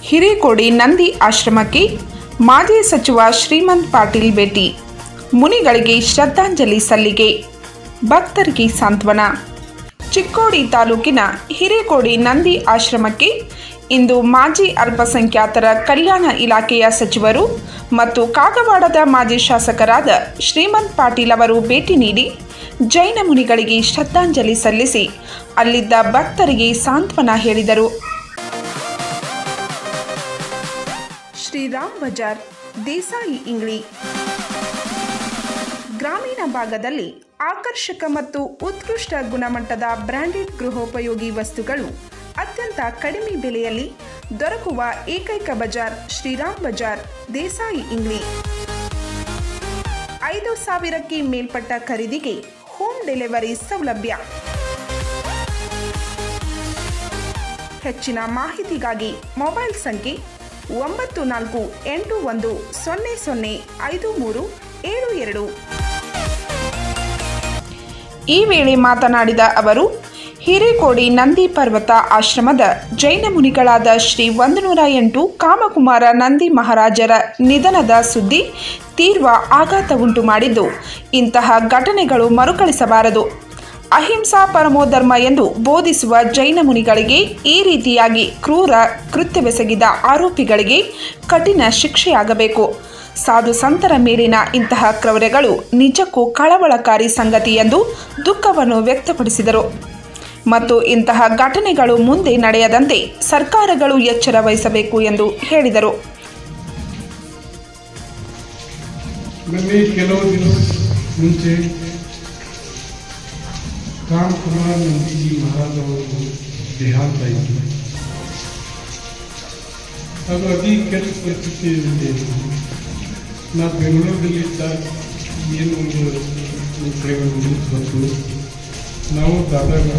ಹಿರೇಕೋಡಿ ನಂದಿ ಆಶ್ರಮಕ್ಕೆ ಮಾಜಿ ಸಚಿವ ಶ್ರೀಮಂತ್ ಪಾಟೀಲ್ ಭೇಟಿ ಮುನಿಗಳಿಗೆ ಶ್ರದ್ಧಾಂಜಲಿ ಸಲ್ಲಿಕೆ ಭಕ್ತರಿಗೆ ಸಾಂತ್ವನ ಚಿಕ್ಕೋಡಿ ತಾಲೂಕಿನ ಹಿರೇಕೋಡಿ ನಂದಿ ಆಶ್ರಮಕ್ಕೆ ಇಂದು ಮಾಜಿ ಅಲ್ಪಸಂಖ್ಯಾತರ ಕಲ್ಯಾಣ ಇಲಾಖೆಯ ಸಚಿವರು ಮತ್ತು ಕಾಗವಾಡದ ಮಾಜಿ ಶಾಸಕರಾದ ಶ್ರೀಮಂತ್ ಪಾಟೀಲ್ ಅವರು ಭೇಟಿ ನೀಡಿ ಜೈನ ಮುನಿಗಳಿಗೆ ಶ್ರದ್ಧಾಂಜಲಿ ಸಲ್ಲಿಸಿ ಅಲ್ಲಿದ್ದ ಭಕ್ತರಿಗೆ ಸಾಂತ್ವನ ಹೇಳಿದರು ಶ್ರೀರಾಮ್ ಬಜಾರ್ ದೇಸಾಯಿ ಇಂಗ್ಳಿ ಗ್ರಾಮೀಣ ಭಾಗದಲ್ಲಿ ಆಕರ್ಷಕ ಮತ್ತು ಉತ್ಕೃಷ್ಟ ಗುಣಮಟ್ಟದ ಬ್ರ್ಯಾಂಡೆಡ್ ಗೃಹೋಪಯೋಗಿ ವಸ್ತುಗಳು ಅತ್ಯಂತ ಕಡಿಮೆ ಬೆಲೆಯಲ್ಲಿ ದೊರಕುವ ಏಕೈಕ ಬಜಾರ್ ಶ್ರೀರಾಮ್ ಬಜಾರ್ ದೇಸಾಯಿ ಇಂಗ್ಳಿ ಐದು ಸಾವಿರಕ್ಕೆ ಮೇಲ್ಪಟ್ಟ ಖರೀದಿಗೆ ಹೋಮ್ ಡೆಲಿವರಿ ಸೌಲಭ್ಯ ಹೆಚ್ಚಿನ ಮಾಹಿತಿಗಾಗಿ ಮೊಬೈಲ್ ಸಂಖ್ಯೆ ಒಂಬತ್ತು ನಾಲ್ಕು ಎಂಟು ಒಂದು ಸೊನ್ನೆ ಸೊನ್ನೆ ಐದು ಮೂರು ಏಳು ಎರಡು ಈ ವೇಳೆ ಮಾತನಾಡಿದ ಅವರು ಹಿರೇಕೋಡಿ ನಂದಿ ಪರ್ವತ ಆಶ್ರಮದ ಜೈನ ಮುನಿಗಳಾದ ಶ್ರೀ ಒಂದು ನೂರ ಎಂಟು ಕಾಮಕುಮಾರ ನಂದಿ ಮಹಾರಾಜರ ನಿಧನದ ಸುದ್ದಿ ತೀವ್ರ ಆಘಾತ ಉಂಟು ಮಾಡಿದ್ದು ಇಂತಹ ಘಟನೆಗಳು ಮರುಕಳಿಸಬಾರದು ಅಹಿಂಸಾ ಪರಮೋಧರ್ಮ ಎಂದು ಬೋಧಿಸುವ ಜೈನ ಮುನಿಗಳಿಗೆ ಈ ರೀತಿಯಾಗಿ ಕ್ರೂರ ಕೃತ್ಯವೆಸಗಿದ ಆರೋಪಿಗಳಿಗೆ ಕಠಿಣ ಶಿಕ್ಷೆಯಾಗಬೇಕು ಸಾಧು ಸಂತರ ಮೇಲಿನ ಇಂತಹ ಕ್ರೌರ್ಯಗಳು ನಿಜಕ್ಕೂ ಕಳವಳಕಾರಿ ಸಂಗತಿ ಎಂದು ದುಃಖವನ್ನು ವ್ಯಕ್ತಪಡಿಸಿದರು ಮತ್ತು ಇಂತಹ ಘಟನೆಗಳು ಮುಂದೆ ನಡೆಯದಂತೆ ಸರ್ಕಾರಗಳು ಎಚ್ಚರ ವಹಿಸಬೇಕು ಎಂದು ಹೇಳಿದರು ಮೊನ್ನೆ ಕೆಲವು ದಿನ ಮುಂಚೆ ರಾಮ್ ಕುಮಾರ್ ನಂದೀಜಿ ಮಹಾರಾಜ್ ಅವರು ದೇಹಾಂತ ಆಯಿತು ಅದು ಅತಿ ಕೆಟ್ಟ ಪರಿಸ್ಥಿತಿಯಲ್ಲಿ ನಾ ಬೆಂಗಳೂರಿನಲ್ಲಿದ್ದ ಏನು ಒಂದು ಒಂದು ಕಡೆ ಒಂದು ನ್ಯೂಸ್ ಬಂತು ನಾವು ದಾದಾಗ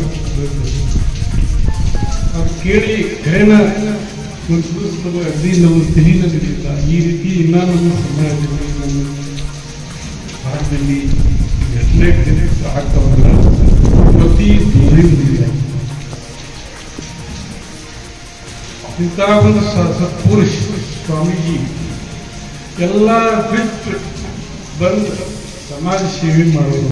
ಅದು ಕೇಳಿ ಖರೇನ ಒಂದು ಸುರಿಸ್ತದೆ ಅಗದಿ ನಮ್ಮ ತಲೆನಲ್ಲಿರಲಿಲ್ಲ ಈ ರೀತಿ ಇನ್ನ ನಮ್ಮ ಸಮಾಜದಲ್ಲಿ ನಮ್ಮ ಭಾರತದಲ್ಲಿ ಘಟನೆ ಘಟನೆ ಆಗ್ತಾವಲ್ಲ ಪ್ರತಿ ದೂರಿಲ್ಲ ಇಂಥ ಒಂದು ಸ- ಸತ್ಪುರುಷ ಸ್ವಾಮೀಜಿ ಎಲ್ಲ ಬಿಟ್ಟು ಬಂದು ಸಮಾಜ ಸೇವೆ ಮಾಡೋದು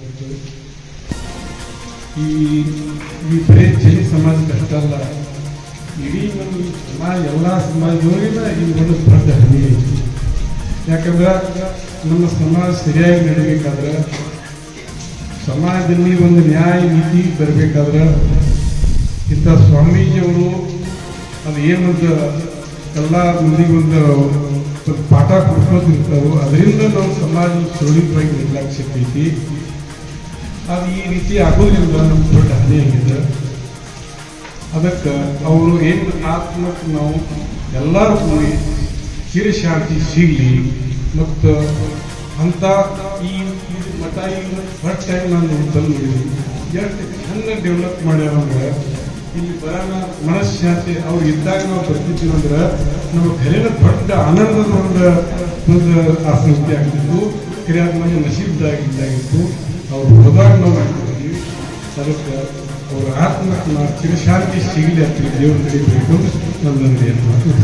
ಈ ಈ ಬರೀ ಜೈನ ಸಮಾಜಕ್ಕೆ ಅಷ್ಟೇ ಅಲ್ಲ ಇಡೀ ನಮ್ಮ ಸಮಾಜ ಎಲ್ಲ ಸಮಾಜದವರಿನ ಈ ಒಂದು ದೊಡ್ಡ ಹನಿ ಐತಿ ಯಾಕಂದ್ರೆ ನಮ್ಮ ಸಮಾಜ ಸರಿಯಾಗಿ ನಡಿಬೇಕಾದ್ರೆ ಸಮಾಜದಲ್ಲಿ ಒಂದು ನ್ಯಾಯ ನೀತಿ ಬರಬೇಕಾದ್ರೆ ಇಂಥ ಸ್ವಾಮೀಜಿಯವರು ಅದು ಏನಂತ ಎಲ್ಲ ಮಂದಿಗೆ ಒಂದು ಒಂದು ಪಾಠ ಕೊಡ್ಕೋತಿರ್ತಾರೋ ಅದರಿಂದ ನಾವು ಸಮಾಜ ಸುರಳಿತವಾಗಿ ನಿರ್ಲಕ್ಷ್ಯ ಐತಿ ಅದು ಈ ರೀತಿ ಆಗೋದ್ರಿಂದ ನಮ್ಮ ದೊಡ್ಡ ಹಾನಿ ಆಗಿದೆ ಅದಕ್ಕೆ ಅವರು ಏನು ಆತ್ಮಕ್ಕೆ ನಾವು ಎಲ್ಲರೂ ಕೂಡಿ ಚಿರಶಾಂತಿ ಸಿಗಲಿ ಮತ್ತು ಅಂತ ಈ ಈ ಮಠ ಈಗ ಫಸ್ಟ್ ಟೈಮ್ ನಾನು ತಂದು ನೋಡಿದ್ದೀನಿ ಎಷ್ಟು ಚಂದ ಡೆವಲಪ್ ಮಾಡ್ಯಾರ ಅಂದ್ರೆ ಇಲ್ಲಿ ಬರೋಣ ಮನಃಶಾಂತಿ ಅವ್ರು ಇದ್ದಾಗ ನಾವು ಬರ್ತಿದ್ದೀವಿ ಅಂದ್ರೆ ನಮ್ಮ ಖರೇನ ದೊಡ್ಡ ಆನಂದದ ಒಂದು ಒಂದು ಆ ಸಂಸ್ಥೆ ಆಗ್ತಿತ್ತು ಕ್ರಿಯಾದ ನಮ್ಮ ನಶೀಬ್ದಾಗಿದ್ದಾಗಿತ್ತು ಅವ್ರು ಹೋದಾಗ ನಾವು ಮಾಡ್ತಿದ್ದೀವಿ ಅದಕ್ಕೆ ಅವ್ರ ಆತ್ಮಕ್ಕೆ ನಾವು ಚಿರಶಾಂತಿ ಸಿಗಲಿ ಅಂತ ದೇವ್ರ ಕಡಿಬೇಕು ನನ್ನೊಂದು ಏನು ಮಾತು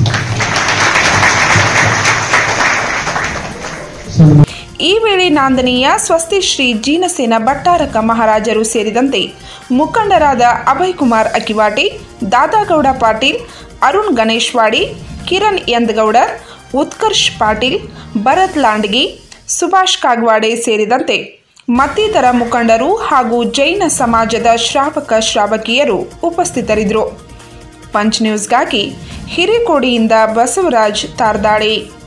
ಈ ವೇಳೆ ನಾಂದನೀಯ ಸ್ವಸ್ತಿ ಶ್ರೀ ಜೀನಸೇನ ಭಟ್ಟಾರಕ ಮಹಾರಾಜರು ಸೇರಿದಂತೆ ಮುಖಂಡರಾದ ಅಭಯ್ ಕುಮಾರ್ ಅಕಿವಾಟಿ ದಾದಾಗೌಡ ಪಾಟೀಲ್ ಅರುಣ್ ಗಣೇಶ್ವಾಡಿ ಕಿರಣ್ ಯಂದಗೌಡರ್ ಉತ್ಕರ್ಷ್ ಪಾಟೀಲ್ ಭರತ್ ಲಾಂಡ್ಗಿ ಸುಭಾಷ್ ಕಾಗ್ವಾಡೆ ಸೇರಿದಂತೆ ಮತ್ತಿತರ ಮುಖಂಡರು ಹಾಗೂ ಜೈನ ಸಮಾಜದ ಶ್ರಾವಕ ಶ್ರಾವಕಿಯರು ಉಪಸ್ಥಿತರಿದ್ದರು ಪಂಚ್ ನ್ಯೂಸ್ಗಾಗಿ ಹಿರೇಕೋಡಿಯಿಂದ ಬಸವರಾಜ್ ತಾರ್ದಾಳೆ